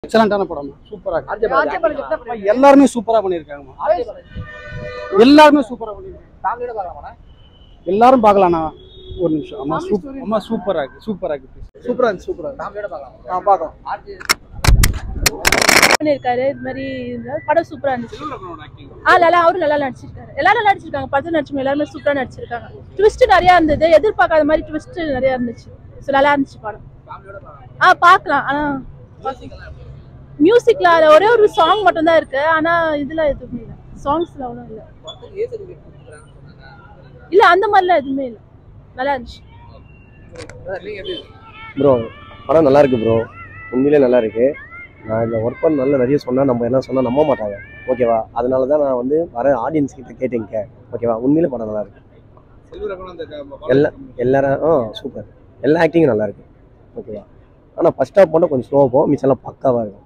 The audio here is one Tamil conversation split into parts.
எக்ஸலண்டான படம் சூப்பரா இருக்கு ராஜபாளையம் எப்படி அப்பா, எல்லாருமே சூப்பரா பண்ணிருக்காங்க எல்லாருமே சூப்பரா பண்ணிருக்காங்க ஃபேமிலியோட பார்க்கலாமா எல்லாரும் பார்க்கலாம்ண்ணா ஒரு நிமிஷம் அம்மா சூப் அம்மா சூப்பரா இருக்கு சூப்பரா இருக்கு சூப்பரா இருந்துச்சு சூப்பரா இருந்துச்சு. ஃபேமிலியோட பார்க்கலாம் ஆ பார்க்கலாம் ஆர்ஜி பண்ணிருக்காரு இது மாதிரி இந்த படம் சூப்பரா இருந்துச்சு ஆ நல்லா அவரும் நல்லா நடிச்சிருக்காரு எல்லாரும் நல்லா நடிச்சிருக்காங்க படத்தில் நடிச்சவங்க எல்லாருமே சூப்பரா நடிச்சிருக்காங்க ட்விஸ்ட் நிறைய இருந்தது எதிர்பார்க்காத மாதிரி ட்விஸ்ட் நிறைய இருந்துச்சு ஸோ நல்லா இருந்துச்சு படம் ஆ பார்க்கலாம் ஆனா மியூசிக்ல அது ஒரே ஒரு சாங் மட்டும் தான் இருக்கு ஆனா இதுல எதுவுமே இல்லை சாங்ஸ்ல அவ்வளோ இல்லை ஏ சர்டிஃபிகேட் கொடுக்குறாங்கன்னு சொன்னாங்க இல்ல அந்த மாதிரிலாம் எதுவுமே இல்லை நல்லா இருந்துச்சு brother, நீங்க எப்படி ப்ரோ படம் நல்லா இருக்கு ப்ரோ உண்மையிலே நல்லா இருக்கு நான் இந்த ஒர்க் பண்ண நல்ல நிறைய சொன்னால் நம்ம என்ன சொன்னால் நம்ப மாட்டாங்க ஓகேவா அதனால தான் நான் வந்து வர ஆடியன்ஸ் கிட்ட கேட்டேங்க ஓகேவா உண்மையிலே படம் நல்லா இருக்கு எல்லா எல்லாரும் ஆ சூப்பர் எல்லா ஆக்டிங்கும் நல்லா இருக்கு ஓகேவா ஆனால் ஃபர்ஸ்ட் ஹாஃப் மட்டும் கொஞ்சம் ஸ்லோவாக போகும் மிச்சம்லாம் பக்காவாக இருக்கும்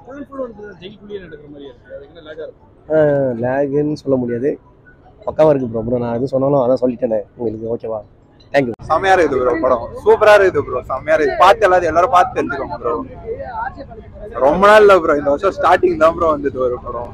லேகுன்னு சொல்ல முடியாது பக்காவாக இருக்கு ப்ரோ ப்ரோ நான் எதுவும் சொன்னாலும் அதான் சொல்லிட்டேனே உங்களுக்கு ஓகேவா தேங்க்யூ செம்மையா இருக்குது ப்ரோ படம் சூப்பரா இருக்குது ப்ரோ செம்மையா இருக்குது பார்த்து எல்லாரும் எல்லாரும் பார்த்து தெரிஞ்சுக்கோங்க ப்ரோ ரொம்ப நாள் இல்ல ப்ரோ இந்த வருஷம் ஸ்டார்டிங் தான் ப்ரோ வந்தது ஒரு படம்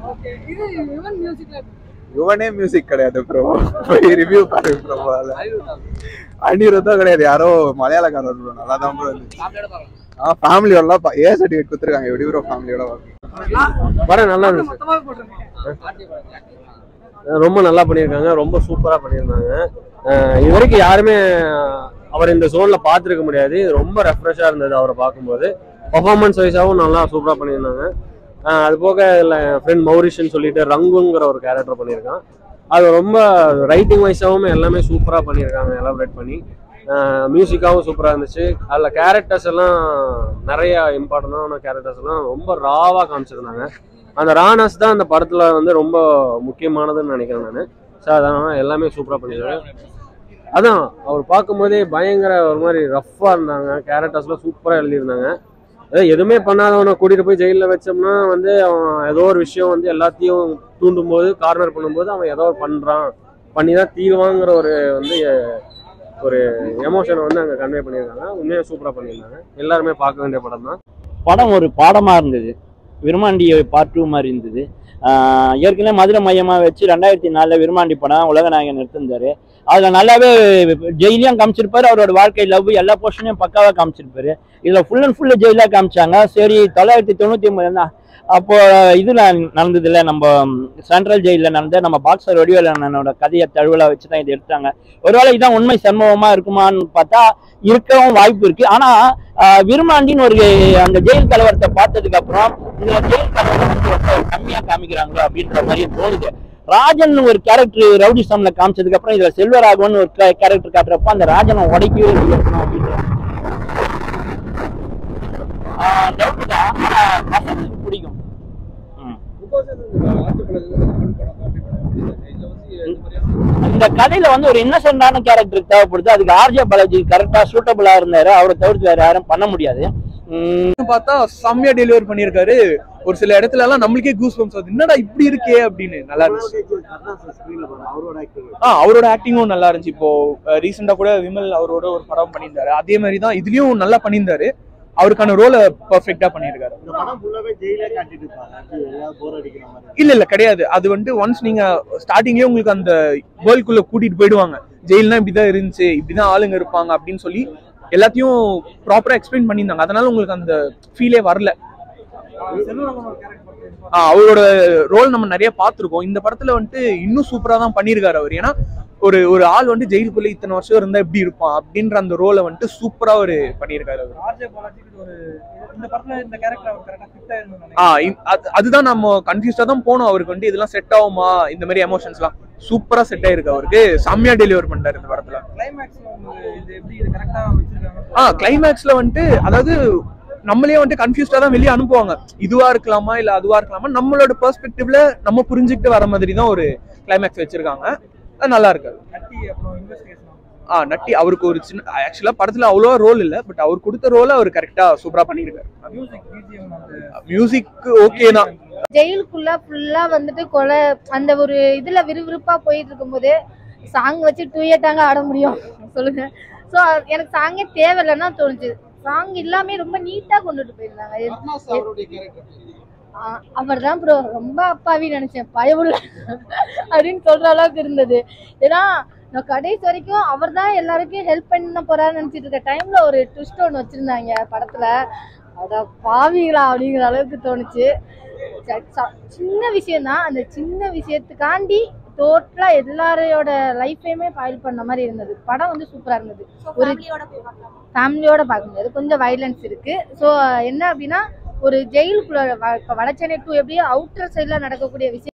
யுவனே மியூசிக் கிடையாது ப்ரோ போய் ரிவ்யூ பாருங்க ப்ரோ அனிருத்தம் கிடையாது யாரோ மலையாளக்காரர் ப்ரோ நல்லா தான் ப்ரோ இருந்துச்சு ஃபேமிலியோட பார்க்கலாம் ஆ ஃபேமிலியோட ஏ சர்டிஃபிகேட் கொடுத்துருக்காங்க எப்படி ப்ரோ ஃபேமிலியோட படம் நல்லா இருந்துச்சு ஆர்ஜி பார்க்கலாம் ரொம்ப நல்லா பண்ணியிருக்காங்க ரொம்ப சூப்பராக பண்ணியிருந்தாங்க அஹ் இது வரைக்கும் யாருமே அவர் இந்த ஜோனில் பார்த்துருக்க முடியாது ரொம்ப ரெஃப்ரெஷ்ஷாக இருந்தது அவரை பார்க்கும்போது பர்ஃபார்மன்ஸ் வைஸாகவும் நல்லா சூப்பராக பண்ணியிருந்தாங்க அஹ் அது போக இல்லை என் ஃப்ரெண்ட் மௌரிஷன் சொல்லிட்டு ரங்குங்கிற ஒரு கேரக்டர் பண்ணியிருக்கான் அது ரொம்ப ரைட்டிங் வைஸாகவும் எல்லாமே சூப்பராக பண்ணியிருக்காங்க எலாபரேட் பண்ணி மியூசிக்காகவும் சூப்பராக இருந்துச்சு அதில் கேரக்டர்ஸ் எல்லாம் நிறைய இம்பார்ட்டண்டான கேரக்டர்ஸ் எல்லாம் ரொம்ப ராவாக காமிச்சிருந்தாங்க அந்த ரானஸ் தான் அந்த படத்தில் வந்து ரொம்ப முக்கியமானதுன்னு நினைக்கிறேன் நான் ஸோ அதனால எல்லாமே சூப்பராக பண்ணியிருக்காங்க அதான் அவர் பார்க்கும்போதே பயங்கர ஒரு மாதிரி ரஃப்பாக இருந்தாங்க கேரக்டர்ஸ்லாம் சூப்பராக எழுதியிருந்தாங்க ஏதோ எதுவுமே பண்ணாதவனை கூட்டிகிட்டு போய் ஜெயிலில் வச்சோம்னா வந்து அவன் ஏதோ ஒரு விஷயம் வந்து எல்லாத்தையும் தூண்டும் போது கார்னர் பண்ணும்போது அவன் ஏதோ ஒரு பண்ணுறான் பண்ணி தான் தீருவாங்கிற ஒரு வந்து அஹ், ஒரு எமோஷனை வந்து அங்கே கன்வே பண்ணியிருக்காங்க உண்மையாக சூப்பராக பண்ணியிருந்தாங்க எல்லாருமே பார்க்க வேண்டிய படம் தான் படம் ஒரு பாடமாக இருந்தது விருமாண்டி பார்ட் டூ மாதிரி இருந்தது ஆஹ் ஏற்கனவே மதுரை மையமாக வச்சு ரெண்டாயிரத்தி நாலில் விருமாண்டி படம் உலகநாயகன் எடுத்திருந்தாரு அதில் நல்லாவே ஜெயிலையும் காமிச்சிருப்பாரு அவரோட வாழ்க்கை லவ் எல்லா போர்ஷனையும் பக்காவாக காமிச்சிருப்பாரு இதில் ஃபுல் அண்ட் ஃபுல்லு ஜெயிலாக காமிச்சாங்க சரி தொள்ளாயிரத்தி தொண்ணூற்றி ஒன்பது தான் அப்போ இதில் நடந்ததில்ல நம்ம சென்ட்ரல் ஜெயிலில் நடந்த நம்ம பாக்ஸர் வடிவேலனோட கதையை தழுவலாக வச்சு தான் இது எடுத்தாங்க ஒருவேளை இதான் உண்மை சம்பவமாக இருக்குமான்னு பார்த்தா இருக்கவும் வாய்ப்பு இருக்கு ஆனால் ஆஹ் விருமாண்டின்னு ஒரு அந்த ஜெயில் கலவரத்தை பார்த்ததுக்கு அப்புறம் இதுல ஜெயில் கலவரம் ரொம்ப கம்மியா காமிக்கிறாங்களோ அப்படின்ற மாதிரி தோணுது ராஜன் ஒரு கேரக்டர் ரவுடி சம்ல காமிச்சதுக்கு அப்புறம் இதுல செல்வராகவன் ஒரு கேரக்டர் காட்டுறப்ப அந்த ராஜனை உடைக்கவே இருக்கணும் அப்படின்ற ஆஹ் doubt தான் ஆனா பசங்களுக்கு பிடிக்கும் ம். இந்த கதையில வந்து ஒரு இன்னசென்டான கேரக்டர் தேவைப்படுது அதுக்கு ஆர்ஜே பாலாஜி கரெக்டா சூட்டபிளா இருந்தாரு அவரை தவிர்த்து வேற யாரும் பண்ண முடியாது உம் பார்த்தா செம்மையா டெலிவர் பண்ணியிருக்காரு ஒரு சில இடத்துல எல்லாம் நம்மளுக்கே கூஸ் பம்ஸ் வருது என்னடா இப்படி இருக்கே அப்படின்னு நல்லா இருந்துச்சு ஆ அவரோட ஆக்டிங்கும் நல்லா இருந்துச்சு இப்போ ரீசெண்டா கூட விமல் அவரோட ஒரு படம் பண்ணியிருந்தாரு அதே மாதிரி தான் இதுலயும் நல்லா பண்ணியிருந்தாரு அவருக்கான ரோலை பர்ஃபெக்டா பண்ணியிருக்காரு இல்ல இல்ல கிடையாது அது வந்து ஒன்ஸ் நீங்க ஸ்டார்டிங்லயே உங்களுக்கு அந்த வேர்ல்டுக்குள்ள கூட்டிட்டு போயிடுவாங்க ஜெயில்னா இப்படிதான் இருந்துச்சு இப்படிதான் ஆளுங்க இருப்பாங்க அப்படின்னு சொல்லி எல்லாத்தையும் ப்ராப்பரா எக்ஸ்பிளைன் பண்ணியிருந்தாங்க அதனால உங்களுக்கு அந்த ஃபீலே வரல ஆ, அவரோட ரோல் நம்ம நிறைய பார்த்துருக்கோம் இந்த படத்துல வந்துட்டு இன்னும் சூப்பரா தான் பண்ணியிருக்காரு அவர் ஏன்னா ஒரு ஒரு ஆள் வந்து ஜெயிலுக்குள்ள இத்தனை வருஷம் இருந்தா எப்படி இருப்பான் அப்படின்ற அந்த ரோலை வந்துட்டு சூப்பரா ஒரு பண்ணியிருக்காரு அவர் ஆர்ஜே பாலாஜிக்கு ஒரு இந்த படத்துல இந்த கேரக்டர் அவர் கரெக்டா ஃபிட் ஆயிருந்தோம் ஆ இ- அது- அதுதான் நம்ம கன்ஃபியூஸ்டா தான் போனோம் அவருக்கு வந்து இதெல்லாம் செட் ஆகுமா இந்த மாதிரி எமோஷன்ஸ்லாம் சூப்பரா செட் ஆயிருக்கு அவருக்கு செம்மையா டெலிவர் பண்ணிட்டாரு இந்த படத்துல கிளைமேக்ஸ்ல இது எப்படி இது கரெக்டா வச்சிருக்காங்க ஆ கிளைமேக்ஸ்ல வந்துட்டு அதாவது நம்மளே வந்துட்டு கன்ஃபியூஸ்டா தான் வெளியே அனுப்புவாங்க இதுவா இருக்கலாமா இல்ல அதுவா இருக்கலாமா நம்மளோட பெர்ஸ்பெக்டிவ்ல நம்ம புரிஞ்சுக்கிட்டு வர மாதிரி தான் ஒரு கிளைமேக்ஸ் வச்சிருக்காங்க அது நல்லா இருக்கு கட்டி அப்புறம் இன்வெஸ்டிகேஷன் ஆ நட்டி அவருக்கு ஒரு சின்ன ஆக்சுவலா படத்துல அவ்வளோவா ரோல் இல்ல பட் அவர் கொடுத்த ரோலை அவர் கரெக்டா சூப்பரா பண்ணியிருக்காரு மியூசிக் பிஜிஎம் அந்த மியூசிக் ஓகே தான் ஜெயிலுக்குள்ள ஃபுல்லா வந்துட்டு கொலை அந்த ஒரு இதுல விறுவிறுப்பா போயிட்டு இருக்கும்போது சாங் வச்சு டூயட்டாங்க ஆட முடியும் சொல்லுங்க ஸோ எனக்கு சாங்கே தேவையில்லைன்னா தோணுச்சு சாங் எல்லாமே ரொம்ப நீட்டா கொண்டுட்டு போயிருந்தாங்க ரத்னாஸ் அவருடைய கேரக்டர் அவர் தான் ப்ரோ ரொம்ப அப்பாவி நினைச்சேன் பயமுள்ள அப்படின்னு சொல்ற அளவுக்கு இருந்தது ஏன்னா நான் கடைசி வரைக்கும் அவர் தான் எல்லாருக்கும் ஹெல்ப் பண்ண போறாருன்னு நினைச்சிட்டு இருக்க டைம்ல ஒரு ட்விஸ்ட் ஒன்று வச்சிருந்தாங்க படத்துல அத பாவிங்களா அப்படிங்கிற அளவுக்கு தோணுச்சு ச- ச- சின்ன விஷயம் தான் அந்த சின்ன விஷயத்துக்காண்டி டோட்டலா எல்லாரையோட லைஃபையுமே ஃபைல் பண்ண மாதிரி இருந்தது படம் வந்து சூப்பரா இருந்தது ஒரு ஃபேமிலியோட பார்க்க முடியாது கொஞ்சம் வைலன்ஸ் இருக்கு ஸோ என்ன அப்படின்னா ஒரு ஜெயிலுக்குள்ள வ- இப்ப வடச்சென்னை டூ எப்படி அவுட்டர் சைடில் நடக்கக்கூடிய விஷயம்